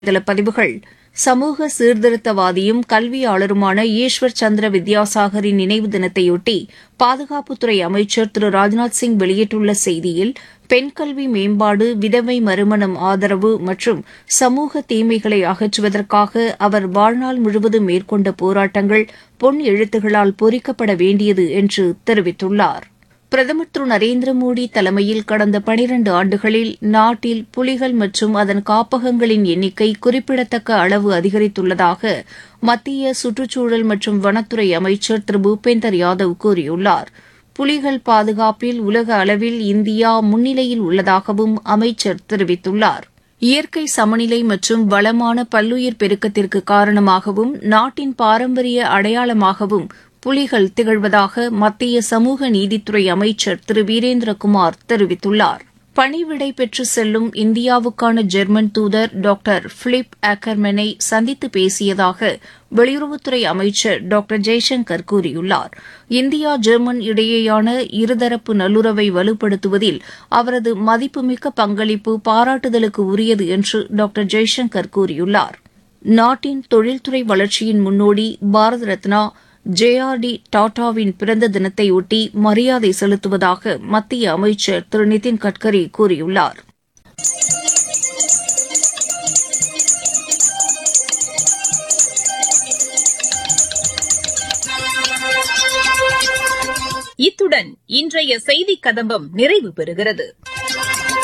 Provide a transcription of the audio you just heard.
சில பதிவுகள் சமூக சீர்திருத்தவாதியும் கல்வியாளருமான ஈஸ்வர் சந்திர வித்யாசாகரின் நினைவு தினத்தையொட்டி பாதுகாப்புத்துறை அமைச்சர் திரு ராஜ்நாத் சிங் வெளியிட்டுள்ள செய்தியில் பெண் கல்வி மேம்பாடு விதவை மறுமணம் ஆதரவு மற்றும் சமூக தீமைகளை அகற்றுவதற்காக அவர் வாழ்நாள் முழுவதும் மேற்கொண்ட போராட்டங்கள் பொன் எழுத்துகளால் பொறிக்கப்பட வேண்டியது என்று தெரிவித்துள்ளார் பிரதமர் திரு நரேந்திர மோடி தலைமையில் கடந்த பனிரண்டு ஆண்டுகளில் நாட்டில் புலிகள் மற்றும் அதன் காப்பகங்களின் எண்ணிக்கை குறிப்பிடத்தக்க அளவு அதிகரித்துள்ளதாக மத்திய சுற்றுச்சூழல் மற்றும் வனத்துறை அமைச்சர் திரு பூபேந்தர் யாதவ் கூறியுள்ளார் புலிகள் பாதுகாப்பில் உலக அளவில் இந்தியா முன்னிலையில் உள்ளதாகவும் அமைச்சர் தெரிவித்துள்ளார் இயற்கை சமநிலை மற்றும் வளமான பல்லுயிர் பெருக்கத்திற்கு காரணமாகவும் நாட்டின் பாரம்பரிய அடையாளமாகவும் புலிகள் திகழ்வதாக மத்திய சமூக நீதித்துறை அமைச்சர் திரு வீரேந்திரகுமார் தெரிவித்துள்ளார் பணிவிடை பெற்று செல்லும் இந்தியாவுக்கான ஜெர்மன் தூதர் டாக்டர் பிலிப் ஆக்கர்மேனை சந்தித்து பேசியதாக வெளியுறவுத்துறை அமைச்சர் டாக்டர் ஜெய்சங்கர் கூறியுள்ளார் இந்தியா ஜெர்மன் இடையேயான இருதரப்பு நல்லுறவை வலுப்படுத்துவதில் அவரது மதிப்புமிக்க பங்களிப்பு பாராட்டுதலுக்கு உரியது என்று டாக்டர் ஜெய்சங்கர் கூறியுள்ளார் நாட்டின் தொழில்துறை வளர்ச்சியின் முன்னோடி Bharat Ratna J R D டாடாவின் பிறந்த தினத்தையொட்டி மரியாதை செலுத்துவதாக மத்திய அமைச்சர் திரு நிதின் கட்கரி கூறியுள்ளார் இத்துடன் இன்றைய செய்திக் கதம்பம் நிறைவு பெறுகிறது